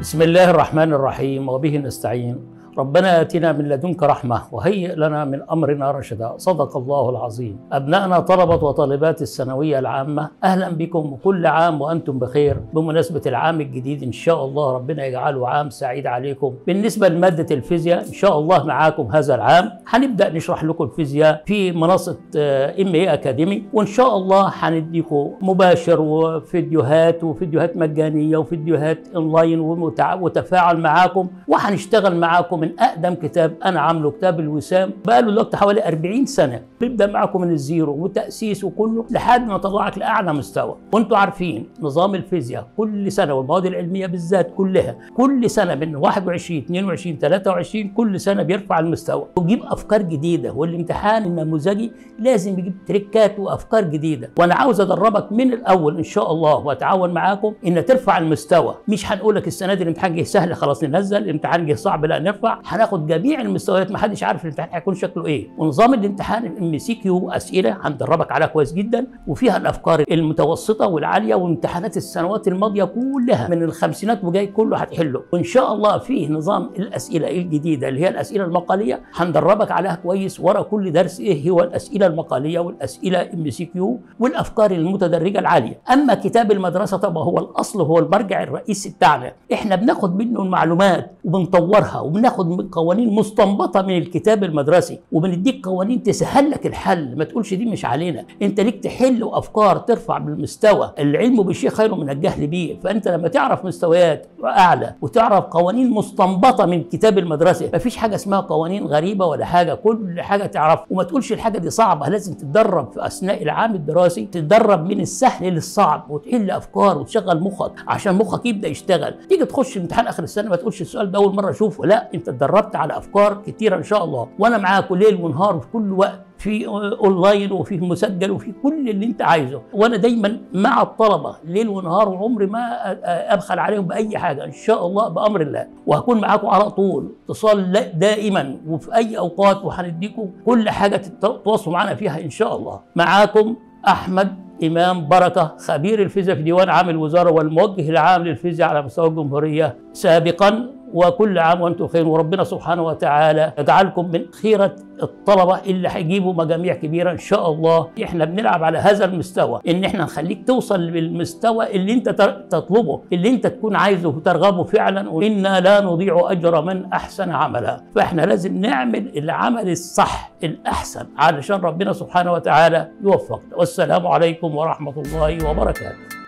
بسم الله الرحمن الرحيم وبه نستعين ربنا اتنا من لدنك رحمه وهيئ لنا من امرنا رشدا صدق الله العظيم ابنائنا طلبه وطالبات الثانويه العامه اهلا بكم وكل عام وانتم بخير بمناسبه العام الجديد ان شاء الله ربنا يجعله عام سعيد عليكم بالنسبه لماده الفيزياء ان شاء الله معاكم هذا العام هنبدا نشرح لكم الفيزياء في منصه ام اي اكاديمي وان شاء الله هنديكم مباشر وفيديوهات وفيديوهات مجانيه وفيديوهات اونلاين وتفاعل معاكم وهنشتغل معاكم من اقدم كتاب انا عامله كتاب الوسام بقى له دلوقتي حوالي 40 سنه بيبدا معاكم من الزيرو وتاسيس وكله لحد ما طلعك لاعلى مستوى وانتم عارفين نظام الفيزياء كل سنه والمواد العلميه بالذات كلها كل سنه من 21 22 23 كل سنه بيرفع المستوى ويجيب افكار جديده والامتحان النموذجي لازم يجيب تريكات وافكار جديده وانا عاوز ادربك من الاول ان شاء الله واتعاون معاكم ان ترفع المستوى مش هنقول لك السنه دي الامتحان جه سهل خلاص ننزل الامتحان جه صعب لا نرفع هناخد جميع المستويات ما حدش عارف الامتحان هيكون شكله ايه ونظام الامتحان الام سي كيو اسئله هندربك عليها كويس جدا وفيها الافكار المتوسطه والعاليه وامتحانات السنوات الماضيه كلها من الخمسينات وجاي كله هتحله وان شاء الله فيه نظام الاسئله الجديده اللي هي الاسئله المقاليه هندربك عليها كويس ورا كل درس ايه هو الاسئله المقاليه والاسئله ام سي كيو والافكار المتدرجه العاليه اما كتاب المدرسه طبعا هو الاصل هو المرجع الرئيسي بتاعنا احنا بناخد منه المعلومات وبنطورها وبناخد قوانين مستنبطه من الكتاب المدرسي وبنديك قوانين تسهل لك الحل ما تقولش دي مش علينا انت ليك تحل وافكار ترفع بالمستوى العلم بالشيء خير من الجهل به فانت لما تعرف مستويات اعلى وتعرف قوانين مستنبطه من الكتاب المدرسي ما فيش حاجه اسمها قوانين غريبه ولا حاجه كل حاجه تعرف وما تقولش الحاجه دي صعبه لازم تتدرب في اثناء العام الدراسي تتدرب من السهل للصعب وتحل افكار وتشغل مخك عشان مخك يبدا يشتغل تيجي تخش امتحان اخر السنه ما تقولش السؤال ده اول مره اشوفه لا انت اتدربت على افكار كتيره ان شاء الله وانا معاكم ليل ونهار في كل وقت في اونلاين وفي مسجل وفي كل اللي انت عايزه وانا دايما مع الطلبه ليل ونهار وعمري ما ابخل عليهم باي حاجه ان شاء الله بامر الله وهكون معاكم على طول اتصال دائما وفي اي اوقات وهنديكم كل حاجه تتواصلوا معنا فيها ان شاء الله معاكم احمد امام بركه خبير الفيزياء في ديوان عام الوزاره والموجه العام للفيزياء على مستوى الجمهوريه سابقا وكل عام وانتم خير وربنا سبحانه وتعالى يجعلكم من خيره الطلبه اللي هيجيبوا مجاميع كبيره ان شاء الله احنا بنلعب على هذا المستوى ان احنا نخليك توصل للمستوى اللي انت تطلبه اللي انت تكون عايزه وترغبه فعلا وانا لا نضيع اجر من احسن عملا فاحنا لازم نعمل العمل الصح الاحسن علشان ربنا سبحانه وتعالى يوفقنا والسلام عليكم ورحمه الله وبركاته